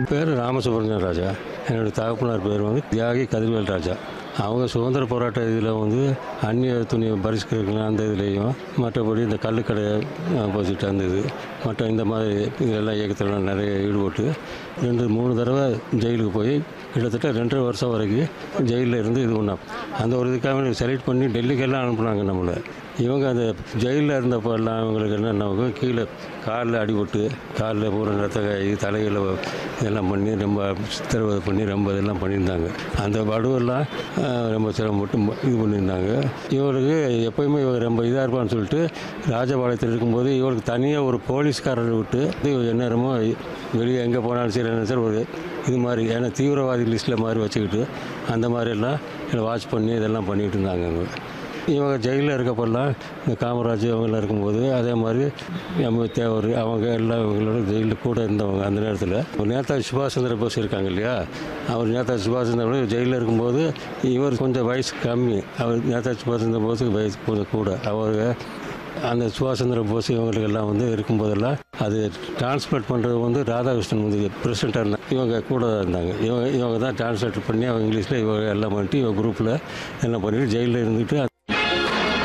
பேர் ராமசுப்ரமணியன் ராஜா என்னுடைய தகப்பனார் பேர் வந்து தியாகி கதிர்வேல் ராஜா அவங்க சுதந்திர போராட்ட இதில் வந்து அந்நிய துணி பரிஷ்கரிக்கலாம் அந்த இதுலேயும் மற்றபடி இந்த கள்ளுக்கடை ஆப்போசிட் அந்த இது மற்ற இந்த மாதிரி இதெல்லாம் இயக்கத்திலலாம் நிறைய ஈடுபட்டு ரெண்டு மூணு தடவை ஜெயிலுக்கு போய் கிட்டத்தட்ட ரெண்டரை வருஷம் வரைக்கும் ஜெயிலில் இருந்து இது பண்ணோம் அந்த ஒரு இதுக்காக செலக்ட் பண்ணி டெல்லிக்கெல்லாம் அனுப்புனாங்க நம்மளை இவங்க அந்த ஜெயிலில் இருந்தப்போ எல்லாம் இவங்களுக்கு என்னென்ன கீழே காலில் அடிபட்டு காலில் பூரா ரத்த காய் தலையில் இதெல்லாம் பண்ணி ரொம்ப சித்திரவதை பண்ணி ரொம்ப இதெல்லாம் பண்ணியிருந்தாங்க அந்த வடுவெல்லாம் ஆஹ், ரொம்ப சிரமப்பட்டு ம- இது பண்ணியிருந்தாங்க இவருக்கு எப்பயுமே இவர் ரொம்ப இதாக இருப்பான்னு சொல்லிட்டு ராஜபாளையத்தில் இருக்கும்போது இவருக்கு தனியாக ஒரு போலீஸ்காரர் விட்டு இது எந்நேரமோ வெளியே எங்கே போனாலும் சரி என்ன சார் ஒரு இது மாதிரி ஏன்னா தீவிரவாதி லிஸ்ட்டில் மாதிரி வச்சுக்கிட்டு அந்த மாதிரி எல்லாம் வாட்ச் பண்ணி இதெல்லாம் பண்ணிகிட்டு இருந்தாங்க இவங்க இவங்க ஜெயிலில் இருக்கப்பெல்லாம் இந்த காமராஜ் அவங்கெல்லாம் இருக்கும்போது அதே மாதிரி எம் தேவர் அவங்க எல்லாம் இவங்களோட ஜெயிலில் கூட இருந்தவங்க அந்த நேரத்தில் நேதாஜி சுபாஷ் சந்திர போஸ் இருக்காங்க இல்லையா அவர் நேதாஜி சுபாஷ் சந்திர போஸ் ஜெயிலில் இருக்கும்போது இவர் கொஞ்சம் வயசு கம்மி அவர் நேதாஜி சுபாஷ் சந்திர போஸுக்கு வயசு கொஞ்சம் கூட அவர் அந்த சுபாஷ் சந்திர போஸ் இவங்களுக்கெல்லாம் வந்து இருக்கும்போதெல்லாம் அது டிரான்ஸ்லேட் பண்ணுறது வந்து ராதாகிருஷ்ணன் வந்து பிரசிடெண்ட்டாக இருந்தாங்க இவங்க கூட தான் இருந்தாங்க இவங்க இவங்க தான் டிரான்ஸ்லேட் பண்ணி அவங்க இங்கிலீஷில் இவங்க எல்லாம் பண்ணிட்டு இவங்க குரூப்பில் எல்லாம் பண்ணிட்டு ஜெயிலில் இருந்துட்டு